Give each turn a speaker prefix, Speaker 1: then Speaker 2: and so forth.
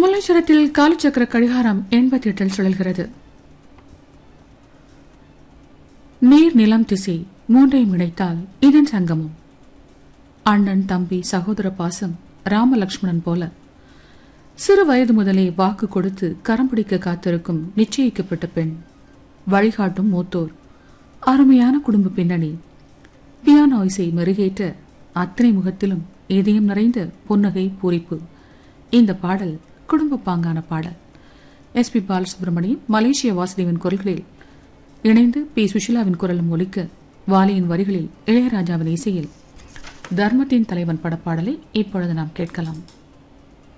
Speaker 1: முல்லைச்சரத்தில் காலச்சக்கர கடிகாரம் எண்பத்தி எட்டில் சுழல்கிறது நீர் நிலம் திசை மூன்றையும் இணைத்தால் இதன் சங்கமம் அண்ணன் தம்பி சகோதர பாசம் ராமலக்ஷ்மணன் போல சிறு வயது முதலே வாக்கு கொடுத்து கரம் பிடிக்க காத்திருக்கும் நிச்சயிக்கப்பட்ட பெண் வழிகாட்டும் மூத்தோர் அருமையான குடும்ப பின்னணி பியானோ இசை மெருகேற்ற அத்தனை முகத்திலும் இதயம் நிறைந்த புன்னகை பூரிப்பு இந்த பாடல் குடும்ப பாங்கான பாடல் S P Balasubrahmanyam Malaysia Vasudevan குரல்களில் இணைந்து பி சுஷிலாவின் குரலும் ஒலிக்க வாலியின் வரிகளில் இளையராஜாவின் இசையில் தர்மத்தின் தலைவன் படப்பாடலை இப்பொழுது நாம் கேட்கலாம்